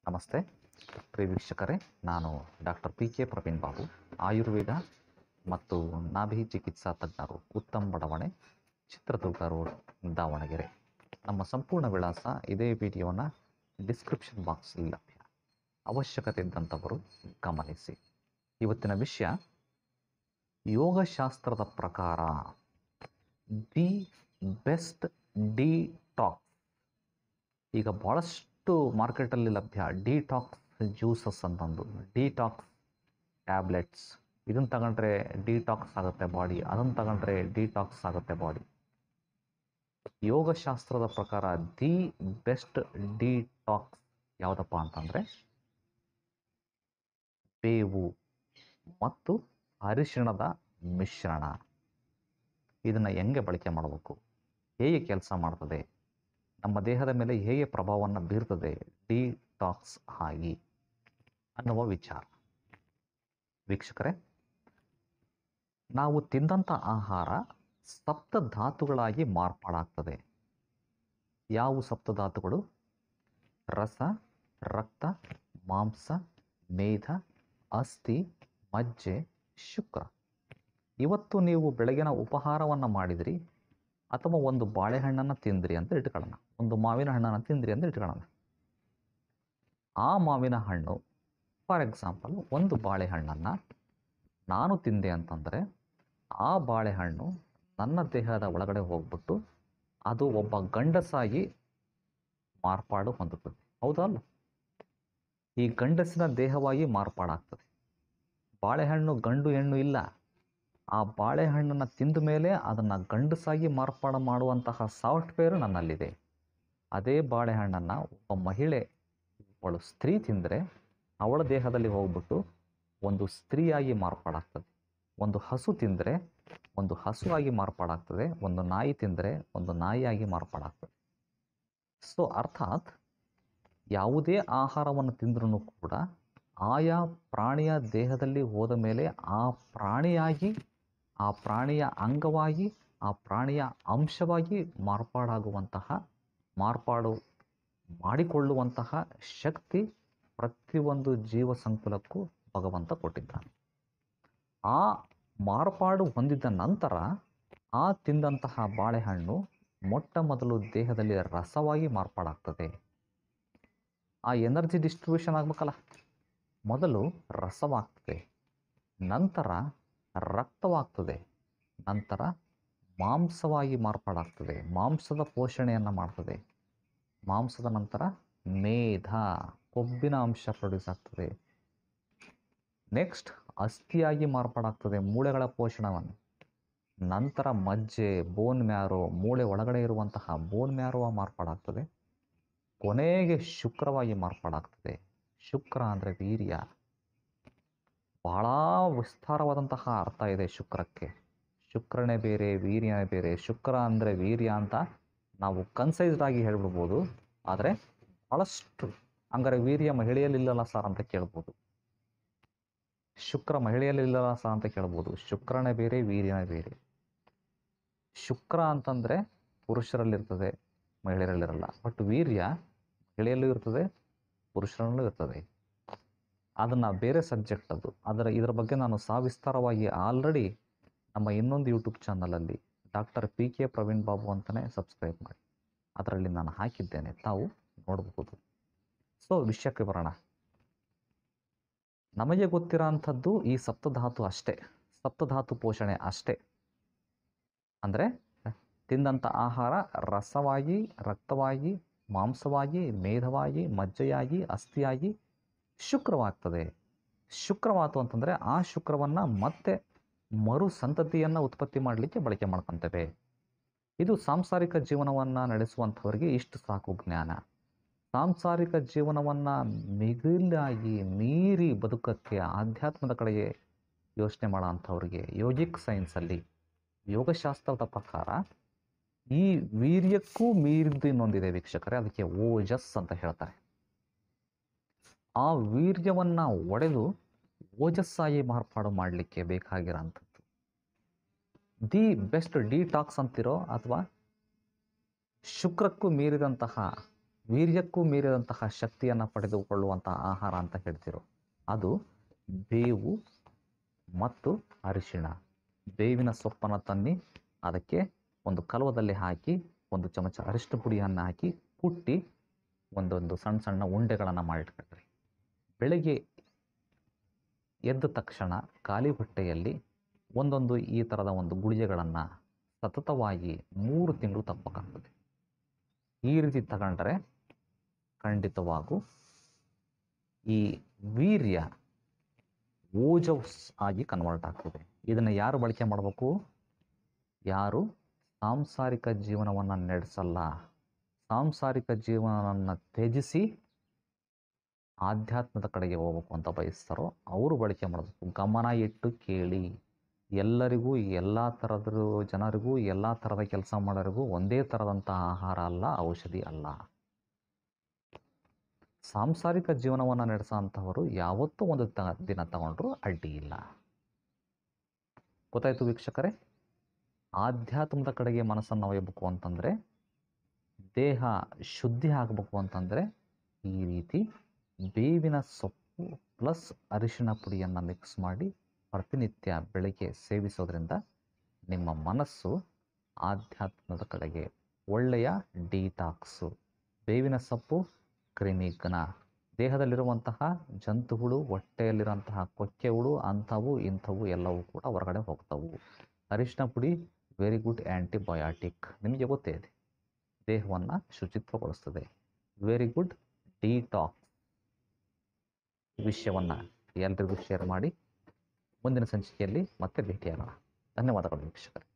ನಮಸ್ತೆ ಪ್ರಿಯ ವೀಕ್ಷಕರೇ ನಾನು doctor P K Praveen Babu Ayurveda ಮತ್ತು ನಾಭಿ ಚಿಕಿತ್ಸಾ ತಜ್ಞರು ಉತ್ತಮ್ ಬಡಾವಣೆ ಚಿತ್ರದುರ್ಗ ರೋಡ್ ದಾವಣಗೆರೆ ನಮ್ಮ ಸಂಪೂರ್ಣ ವಿಳಾಸ ಇದೇ ವಿಡಿಯೋನ ಡಿಸ್ಕ್ರಿಪ್ಷನ್ ಬಾಕ್ಸಲ್ಲಿ ಲಭ್ಯ ಅವಶ್ಯಕತೆ ಇದ್ದಂಥವರು ಗಮನಿಸಿ ಇವತ್ತಿನ ವಿಷಯ ಯೋಗಶಾಸ್ತ್ರದ ಪ್ರಕಾರ ದಿ ಬೆಸ್ಟ್ ಡಿ ಟಾಕ್ಸ್ ಈಗ ಭಾಳಷ್ಟು ಮಾರ್ಕೆಟಲ್ಲಿ ಲಭ್ಯ ಡಿಟಾಕ್ಸ್ ಜ್ಯೂಸಸ್ ಅಂತಂದು ಡಿಟಾಕ್ಸ್ ಟ್ಯಾಬ್ಲೆಟ್ಸ್ ಇದನ್ನು ತಗೊಂಡ್ರೆ ಡಿಟಾಕ್ಸ್ ಆಗುತ್ತೆ ಬಾಡಿ ಅದನ್ನು ತಗೊಂಡ್ರೆ ಡಿಟಾಕ್ಸ್ ಆಗುತ್ತೆ ಬಾಡಿ ಯೋಗಶಾಸ್ತ್ರದ ಪ್ರಕಾರ ದಿ ಬೆಸ್ಟ್ ಡಿಟಾಕ್ಸ್ ಯಾವುದಪ್ಪ ಅಂತಂದರೆ ಬೇವು ಮತ್ತು ಅರಿಶಿಣದ ಮಿಶ್ರಣ ಇದನ್ನು ಹೆಂಗೆ ಬಳಕೆ ಮಾಡಬೇಕು ಹೇಗೆ ಕೆಲಸ ಮಾಡ್ತದೆ ನಮ್ಮ ದೇಹದ ಮೇಲೆ ಹೇಗೆ ಪ್ರಭಾವವನ್ನು ಬೀರ್ತದೆ ಡಿಟಾಕ್ಸ್ ಆಗಿ ಅನ್ನುವ ವಿಚಾರ ವೀಕ್ಷಕರೇ ನಾವು ತಿಂದಂಥ ಆಹಾರ ಸಪ್ತಧಾತುಗಳಾಗಿ ಮಾರ್ಪಾಡಾಗ್ತದೆ ಯಾವುವು ಸಪ್ತಧಾತುಗಳು ರಸ ರಕ್ತ ಮಾಂಸ ಮೇಧ ಅಸ್ಥಿ ಮಜ್ಜೆ ಶುಕ್ರ ಇವತ್ತು ನೀವು ಬೆಳಗಿನ ಉಪಹಾರವನ್ನು ಮಾಡಿದ್ರಿ ಅಥವಾ ಒಂದು ಬಾಳೆಹಣ್ಣನ್ನು ತಿಂದ್ರಿ ಅಂತ ಇಟ್ಕೊಳ್ಳೋಣ ಒಂದು ಮಾವಿನ ಹಣ್ಣನ್ನು ತಿಂದ್ರಿ ಅಂತ ಇಟ್ಕೊಳ್ಳೋಣ ಆ ಮಾವಿನ ಹಣ್ಣು ಫಾರ್ ಎಕ್ಸಾಂಪಲ್ ಒಂದು ಬಾಳೆಹಣ್ಣನ್ನು ನಾನು ತಿಂದೆ ಅಂತಂದರೆ ಆ ಬಾಳೆಹಣ್ಣು ನನ್ನ ದೇಹದ ಒಳಗಡೆ ಹೋಗ್ಬಿಟ್ಟು ಅದು ಒಬ್ಬ ಗಂಡಸಾಗಿ ಮಾರ್ಪಾಡು ಹೊಂದುತ್ತದೆ ಹೌದಾ ಅಲ್ಲ ಈ ಗಂಡಸಿನ ದೇಹವಾಗಿ ಮಾರ್ಪಾಡಾಗ್ತದೆ ಬಾಳೆಹಣ್ಣು ಗಂಡು ಹೆಣ್ಣು ಇಲ್ಲ ಆ ಬಾಳೆಹಣ್ಣನ್ನು ತಿಂದ ಮೇಲೆ ಅದನ್ನು ಗಂಡಸಾಗಿ ಮಾರ್ಪಾಡು ಮಾಡುವಂತಹ ಸಾಫ್ಟ್ವೇರ್ ನನ್ನಲ್ಲಿದೆ ಅದೇ ಬಾಳೆಹಣ್ಣನ್ನು ಒಬ್ಬ ಮಹಿಳೆ ಅವಳು ಸ್ತ್ರೀ ತಿಂದರೆ ಅವಳ ದೇಹದಲ್ಲಿ ಹೋಗ್ಬಿಟ್ಟು ಒಂದು ಸ್ತ್ರೀಯಾಗಿ ಮಾರ್ಪಾಡಾಗ್ತದೆ ಒಂದು ಹಸು ತಿಂದರೆ ಒಂದು ಹಸುವಾಗಿ ಮಾರ್ಪಾಡಾಗ್ತದೆ ಒಂದು ನಾಯಿ ತಿಂದರೆ ಒಂದು ನಾಯಿಯಾಗಿ ಮಾರ್ಪಾಡಾಗ್ತದೆ ಸೊ ಅರ್ಥಾತ್ ಯಾವುದೇ ಆಹಾರವನ್ನು ತಿಂದ್ರೂ ಕೂಡ ಆಯಾ ಪ್ರಾಣಿಯ ದೇಹದಲ್ಲಿ ಹೋದ ಮೇಲೆ ಆ ಪ್ರಾಣಿಯಾಗಿ ಆ ಪ್ರಾಣಿಯ ಅಂಗವಾಗಿ ಆ ಪ್ರಾಣಿಯ ಅಂಶವಾಗಿ ಮಾರ್ಪಾಡಾಗುವಂತಹ ಮಾರ್ಪಾಡು ಮಾಡಿಕೊಳ್ಳುವಂತಹ ಶಕ್ತಿ ಪ್ರತಿಯೊಂದು ಜೀವ ಸಂಕುಲಕ್ಕೂ ಭಗವಂತ ಕೊಟ್ಟಿದ್ದಾನೆ ಆ ಮಾರ್ಪಾಡು ಹೊಂದಿದ ನಂತರ ಆ ತಿಂದಂತಹ ಬಾಳೆಹಣ್ಣು ಮೊಟ್ಟ ಮೊದಲು ದೇಹದಲ್ಲಿ ರಸವಾಗಿ ಮಾರ್ಪಾಡಾಗ್ತದೆ ಆ ಎನರ್ಜಿ ಡಿಸ್ಟ್ರಿಬ್ಯೂಷನ್ ಆಗಬೇಕಲ್ಲ ಮೊದಲು ರಸವಾಗ್ತದೆ ನಂತರ ರಕ್ತವಾಗ್ತದೆ ನಂತರ ಮಾಂಸವಾಗಿ ಮಾರ್ಪಾಡಾಗ್ತದೆ ಮಾಂಸದ ಪೋಷಣೆಯನ್ನು ಮಾಡ್ತದೆ ಮಾಂಸದ ನಂತರ ಮೇಧ ಕೊಬ್ಬಿನ ಅಂಶ ಪ್ರೊಡ್ಯೂಸ್ ಆಗ್ತದೆ ನೆಕ್ಸ್ಟ್ ಅಸ್ಥಿಯಾಗಿ ಮಾರ್ಪಾಡಾಗ್ತದೆ ಮೂಳೆಗಳ ಪೋಷಣವನ್ನು ನಂತರ ಮಜ್ಜೆ ಬೋನ್ ಮ್ಯಾರೋ ಮೂಳೆ ಒಳಗಡೆ ಇರುವಂತಹ ಬೋನ್ ಮ್ಯಾರೋ ಮಾರ್ಪಾಡಾಗ್ತದೆ ಕೊನೆಗೆ ಶುಕ್ರವಾಗಿ ಮಾರ್ಪಾಡಾಗ್ತದೆ ಶುಕ್ರ ಅಂದರೆ ವೀರ್ಯ ಬಹಳ ವಿಸ್ತಾರವಾದಂತಹ ಅರ್ಥ ಇದೆ ಶುಕ್ರಕ್ಕೆ ಶುಕ್ರನೇ ಬೇರೆ ವೀರ್ಯನೇ ಬೇರೆ ಶುಕ್ರ ಅಂದರೆ ವೀರ್ಯ ಅಂತ ನಾವು ಕನ್ಸೈಸ್ಡ್ ಆಗಿ ಹೇಳ್ಬಿಡ್ಬೋದು ಆದರೆ ಭಾಳಷ್ಟು ಹಂಗಾರೆ ವೀರ್ಯ ಮಹಿಳೆಯಲ್ಲಿಲ್ಲಲ್ಲ ಸರ್ ಅಂತ ಕೇಳ್ಬೋದು ಶುಕ್ರ ಮಹಿಳೆಯಲ್ಲಿಲ್ಲಲ್ಲ ಸರ್ ಅಂತ ಕೇಳ್ಬೋದು ಶುಕ್ರನೇ ಬೇರೆ ವೀರ್ಯನೇ ಬೇರೆ ಶುಕ್ರ ಅಂತಂದರೆ ಪುರುಷರಲ್ಲಿರ್ತದೆ ಮಹಿಳೆಯರಲ್ಲಿರಲ್ಲ ಬಟ್ ವೀರ್ಯ ಮಹಿಳೆಯಲ್ಲೂ ಇರ್ತದೆ ಪುರುಷರಲ್ಲೂ ಇರ್ತದೆ ಅದನ್ನು ಬೇರೆ ಸಬ್ಜೆಕ್ಟ್ ಅದು ಅದರ ಇದರ ಬಗ್ಗೆ ನಾನು ಸಾವಿಸ್ತಾರವಾಗಿ ಆಲ್ರೆಡಿ ನಮ್ಮ ಇನ್ನೊಂದು ಯೂಟ್ಯೂಬ್ ಚಾನಲಲ್ಲಿ doctor P K Praveen Babu ಅಂತಲೇ ಸಬ್ಸ್ಕ್ರೈಬ್ ಮಾಡಿ ಅದರಲ್ಲಿ ನಾನು ಹಾಕಿದ್ದೇನೆ ತಾವು ನೋಡಬಹುದು ಸೊ ವಿಷಯಕ್ಕೆ ಬರೋಣ ನಮಗೆ ಗೊತ್ತಿರೋ ಅಂಥದ್ದು ಈ ಸಪ್ತಧಾತು ಅಷ್ಟೇ ಸಪ್ತಧಾತು ಪೋಷಣೆ ಅಷ್ಟೇ ಅಂದರೆ ತಿಂದಂಥ ಆಹಾರ ರಸವಾಗಿ ರಕ್ತವಾಗಿ ಮಾಂಸವಾಗಿ ಮೇಧವಾಗಿ ಮಜ್ಜೆಯಾಗಿ ಅಸ್ಥಿಯಾಗಿ ಶುಕ್ರವಾಗ್ತದೆ ಶುಕ್ರವಾತು ಅಂತಂದರೆ ಆ ಶುಕ್ರವನ್ನು ಮತ್ತೆ ಮರು ಸಂತತಿಯನ್ನು ಉತ್ಪತ್ತಿ ಮಾಡಲಿಕ್ಕೆ ಬಳಕೆ ಮಾಡ್ಕೊತೇವೆ ಇದು ಸಾಂಸಾರಿಕ ಜೀವನವನ್ನು ನಡೆಸುವಂಥವರಿಗೆ ಇಷ್ಟು ಸಾಕು ಜ್ಞಾನ ಸಾಂಸಾರಿಕ ಜೀವನವನ್ನು ಮಿಗಿಲಾಗಿ ಮೀರಿ ಬದುಕಕ್ಕೆ ಆಧ್ಯಾತ್ಮದ ಕಡೆಗೆ ಯೋಚನೆ ಮಾಡೋ ಅಂಥವ್ರಿಗೆ ಯೋಗಿಕ್ ಸೈನ್ಸಲ್ಲಿ ಯೋಗಶಾಸ್ತ್ರದ ಪ್ರಕಾರ ಈ ವೀರ್ಯಕ್ಕೂ ಮೀರಿದ್ದು ಇನ್ನೊಂದಿದೆ ವೀಕ್ಷಕರೇ ಅದಕ್ಕೆ ಓಜಸ್ ಅಂತ ಹೇಳ್ತಾರೆ ಆ ವೀರ್ಯವನ್ನು ಒಡೆದು ಓಜಸ್ಸಾಗಿ ಮಾರ್ಪಾಡು ಮಾಡಲಿಕ್ಕೆ ಬೇಕಾಗಿರೋಂಥದ್ದು ದಿ ಬೆಸ್ಟ್ ಡಿಟಾಕ್ಸ್ ಅಂತಿರೋ ಅಥವಾ ಶುಕ್ರಕ್ಕೂ ಮೀರಿದಂತಹ ವೀರ್ಯಕ್ಕೂ ಮೀರಿದಂತಹ ಶಕ್ತಿಯನ್ನು ಪಡೆದುಕೊಳ್ಳುವಂತಹ ಆಹಾರ ಅಂತ ಹೇಳ್ತಿರೋ ಅದು ಬೇವು ಮತ್ತು ಅರಿಶಿಣ ಬೇವಿನ ಸೊಪ್ಪನ್ನು ತನ್ನಿ ಅದಕ್ಕೆ ಒಂದು ಕಲವದಲ್ಲಿ ಹಾಕಿ ಒಂದು ಚಮಚ ಅರಿಶಿಣ ಪುಡಿಯನ್ನು ಹಾಕಿ ಕುಟ್ಟಿ ಒಂದೊಂದು ಸಣ್ಣ ಸಣ್ಣ ಉಂಡೆಗಳನ್ನು ಮಾಡಿಟ್ಕೊಳ್ರಿ ಬೆಳಗ್ಗೆ ಎದ್ದ ತಕ್ಷಣ ಖಾಲಿ ಹೊಟ್ಟೆಯಲ್ಲಿ ಒಂದೊಂದು ಈ ಥರದ ಒಂದು ಗುಳಿಗೆಗಳನ್ನು ಸತತವಾಗಿ ಮೂರು ತಿಂಗಳು ತಪ್ಪಬೇಕಾಗ್ತದೆ ಈ ರೀತಿ ತಗೊಂಡ್ರೆ ಖಂಡಿತವಾಗೂ ಈ ವೀರ್ಯ ಓಜಸ್ ಆಗಿ ಕನ್ವರ್ಟ್ ಆಗ್ತದೆ ಇದನ್ನು ಯಾರು ಬಳಕೆ ಮಾಡಬೇಕು ಯಾರು ಸಾಂಸಾರಿಕ ಜೀವನವನ್ನು ನಡೆಸಲ್ಲ ಸಾಂಸಾರಿಕ ಜೀವನವನ್ನು ತ್ಯಜಿಸಿ ಆಧ್ಯಾತ್ಮದ ಕಡೆಗೆ ಹೋಗ್ಬೇಕು ಅಂತ ಬಯಸ್ತಾರೋ ಅವರು ಬಳಕೆ ಮಾಡಬೇಕು ಗಮನ ಇಟ್ಟು ಕೇಳಿ ಎಲ್ಲರಿಗೂ ಎಲ್ಲ ಥರದ ಜನರಿಗೂ ಎಲ್ಲ ಥರದ ಕೆಲಸ ಮಾಡೋರಿಗೂ ಒಂದೇ ಥರದಂಥ ಆಹಾರ ಅಲ್ಲ ಔಷಧಿ ಅಲ್ಲ ಸಾಂಸಾರಿಕ ಜೀವನವನ್ನು ನಡೆಸೋ ಅಂಥವರು ಯಾವತ್ತೂ ಒಂದು ತ ದಿನ ತಗೊಂಡ್ರೂ ಅಡ್ಡಿ ಇಲ್ಲ ಗೊತ್ತಾಯ್ತು ವೀಕ್ಷಕರೇ ಆಧ್ಯಾತ್ಮದ ಕಡೆಗೆ ಮನಸ್ಸನ್ನು ಒಯ್ಯಬೇಕು ಅಂತಂದರೆ ದೇಹ ಶುದ್ಧಿ ಆಗಬೇಕು ಅಂತಂದರೆ ಈ ರೀತಿ ಬೇವಿನ ಸೊಪ್ಪು ಪ್ಲಸ್ ಅರಿಶಿಣ ಪುಡಿಯನ್ನು ಮಿಕ್ಸ್ ಮಾಡಿ ಪ್ರತಿನಿತ್ಯ ಬೆಳಗ್ಗೆ ಸೇವಿಸೋದ್ರಿಂದ ನಿಮ್ಮ ಮನಸ್ಸು ಆಧ್ಯಾತ್ಮದ ಕಡೆಗೆ ಒಳ್ಳೆಯ ಡಿಟಾಕ್ಸು ಬೇವಿನ ಸೊಪ್ಪು ಕ್ರಿಮಿಘ್ನ ದೇಹದಲ್ಲಿರುವಂತಹ ಜಂತುಗಳು ಹೊಟ್ಟೆಯಲ್ಲಿರುವಂತಹ ಕೊಕ್ಕೆಗಳು ಅಂಥವು ಇಂಥವು ಎಲ್ಲವೂ ಕೂಡ ಹೊರಗಡೆ ಹೋಗ್ತವು ಅರಿಶಿನ ಪುಡಿ ವೆರಿ ಗುಡ್ ಆ್ಯಂಟಿಬಯೋಟಿಕ್ ನಿಮಗೆ ಗೊತ್ತೇ ಇದೆ ದೇಹವನ್ನು ಶುಚಿತ್ವಗೊಳಿಸ್ತದೆ ವೆರಿ ಗುಡ್ ಡಿಟಾಕ್ಸ್ ವಿಷಯವನ್ನು ಎಲ್ರಿಗೂ ಶೇರ್ ಮಾಡಿ ಮುಂದಿನ ಸಂಚಿಕೆಯಲ್ಲಿ ಮತ್ತೆ ಭೇಟಿಯಾಗೋಣ ಧನ್ಯವಾದಗಳು ವೀಕ್ಷಕರೇ